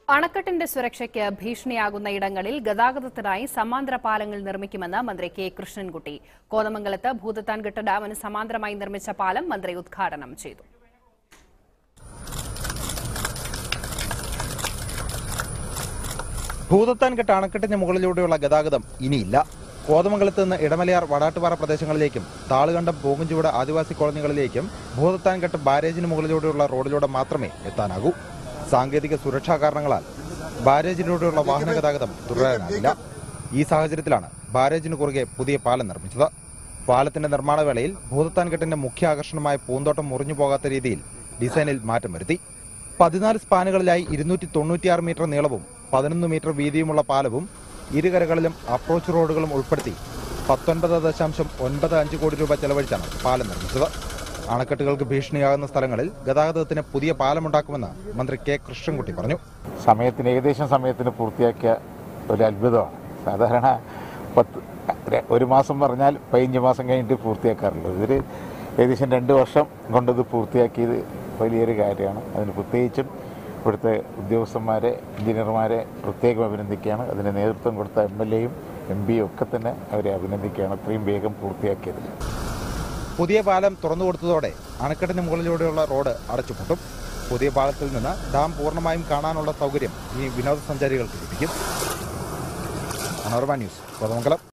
അണക്കെട്ടിന്റെ സുരക്ഷയ്ക്ക് ഭീഷണിയാകുന്ന ഇടങ്ങളിൽ ഗതാഗതത്തിനായി സമാന്തര പാലങ്ങൾ നിർമ്മിക്കുമെന്ന് മന്ത്രി കെ കൃഷ്ണൻകുട്ടി കോതമംഗലത്ത് ഭൂതത്താൻകെട്ട് ഡാമിന് സമാന്തരമായി നിർമ്മിച്ച പാലം മന്ത്രി ഉദ്ഘാടനം ചെയ്തു ഭൂതത്താൻകെട്ട് അണക്കെട്ടിന് മുകളിലൂടെയുള്ള ഗതാഗതം ഇനിയില്ല കോതമംഗലത്ത് നിന്ന് ഇടമലയാർ വടാട്ടുപാറ പ്രദേശങ്ങളിലേക്കും താളുകണ്ടം പൂങ്കുംചുവട് ആദിവാസി കോളനികളിലേക്കും ഭൂതത്താൻകെട്ട് ബാരേജിന് മുകളിലൂടെയുള്ള റോഡിലൂടെ മാത്രമേ എത്താനാകൂ സാങ്കേതിക സുരക്ഷാ കാരണങ്ങളാൽ ബാരേജിലൂടെയുള്ള വാഹന ഗതാഗതം തുടരാനാവില്ല ഈ സാഹചര്യത്തിലാണ് ബാരേജിന് കുറുകെ പുതിയ പാലം നിർമ്മിച്ചത് പാലത്തിന്റെ നിർമ്മാണ വേളയിൽ ഭൂതത്താൻകെട്ടിന്റെ മുഖ്യ ആകർഷണമായ പൂന്തോട്ടം മുറിഞ്ഞു പോകാത്ത രീതിയിൽ ഡിസൈനിൽ മാറ്റം വരുത്തി പതിനാല് സ്പാനുകളിലായി ഇരുന്നൂറ്റി തൊണ്ണൂറ്റിയാറ് മീറ്റർ നീളവും പതിനൊന്ന് മീറ്റർ വീതിയുമുള്ള പാലവും ഇരുകരകളിലും അപ്രോച്ച് റോഡുകളും ഉൾപ്പെടുത്തി പത്തൊൻപത് ദശാംശം ഒൻപത് അഞ്ച് കോടി രൂപ ചെലവഴിച്ചാണ് പാലം നിർമ്മിച്ചത് അണക്കെട്ടുകൾക്ക് ഭീഷണിയാകുന്ന സ്ഥലങ്ങളിൽ ഗതാഗതത്തിന് പുതിയ പാലമുണ്ടാക്കുമെന്ന് മന്ത്രി കെ കൃഷ്ണൻകുട്ടി പറഞ്ഞു സമയത്തിന് ഏകദേശം സമയത്തിന് പൂർത്തിയാക്കിയ ഒരു അത്ഭുതമാണ് സാധാരണ പത്ത് ര- ഒരു മാസം പറഞ്ഞാൽ പതിനഞ്ച് മാസം കഴിഞ്ഞിട്ട് പൂർത്തിയാക്കാറുള്ളൂ ഇവർ ഏകദേശം രണ്ട് വർഷം കൊണ്ടത് പൂർത്തിയാക്കിയത് വലിയൊരു കാര്യമാണ് അതിന് പ്രത്യേകിച്ചും ഇവിടുത്തെ ഉദ്യോഗസ്ഥന്മാരെ എഞ്ചിനീയർമാരെ പ്രത്യേകം അഭിനന്ദിക്കുകയാണ് അതിന് നേതൃത്വം കൊടുത്ത എം എൽ എയും എം പിയും ഒക്കെ തന്നെ അവരെ അഭിനന്ദിക്കുകയാണ് അത്രയും വേഗം പൂർത്തിയാക്കിയതിൽ പുതിയ പാലം തുറന്നു കൊടുത്തതോടെ അണക്കെട്ടിന് മുകളിലൂടെയുള്ള റോഡ് അടച്ചുപൂട്ടും പുതിയ പാലത്തിൽ നിന്ന് ഡാം പൂർണ്ണമായും കാണാനുള്ള സൗകര്യം ഇനി വിനോദസഞ്ചാരികൾക്ക് ലഭിക്കും മനോരമ ന്യൂസ് കോതമംഗലം